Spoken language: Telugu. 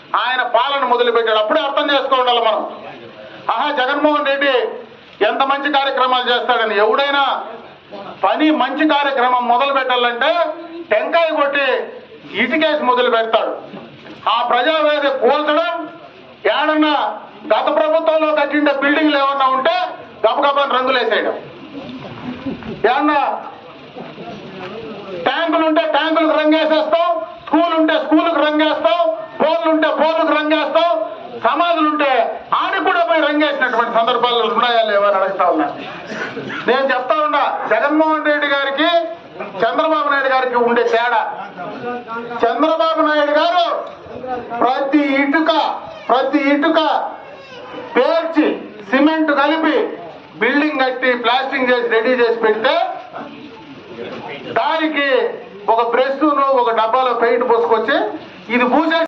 ఆయన పాలన మొదలుపెట్టాడు అప్పుడే అర్థం చేసుకోవాలి మనం ఆహా జగన్మోహన్ రెడ్డి ఎంత మంచి కార్యక్రమాలు చేస్తాడని ఎవడైనా పని మంచి కార్యక్రమం మొదలు పెట్టాలంటే టెంకాయ కొట్టి ఇటుకేసి మొదలు పెడతాడు ఆ ప్రజావేది కూల్చడం ఏడన్నా గత ప్రభుత్వంలో కట్టిండే బిల్డింగ్లు ఏమన్నా ఉంటే గబగబని రంగులేసేయడం ఏమన్నా ట్యాంకులు ఉంటే ట్యాంకులకు రంగేసేస్తాం స్కూల్ ఉంటే స్కూలుకు రంగేస్తాం పోల్లు ఉంటే పోల్లకు రంగేస్తాం సమాధులు ఉంటే ఆడికి కూడా పోయి రంగేసినటువంటి సందర్భాలు ఉన్నాయా లేవని అడుగుతా ఉన్నా నేను చెప్తా ఉన్నా జగన్మోహన్ రెడ్డి గారికి చంద్రబాబు నాయుడు గారికి ఉండే తేడా చంద్రబాబు నాయుడు గారు ప్రతి ఇటుక ప్రతి ఇటుక పేర్చి సిమెంట్ కలిపి బిల్డింగ్ కట్టి ప్లాస్టింగ్ చేసి రెడీ చేసి పెడితే దానికి ఒక బ్రష్ ఒక డబ్బాలో పెయింట్ పోసుకొచ్చి ఇది పూసే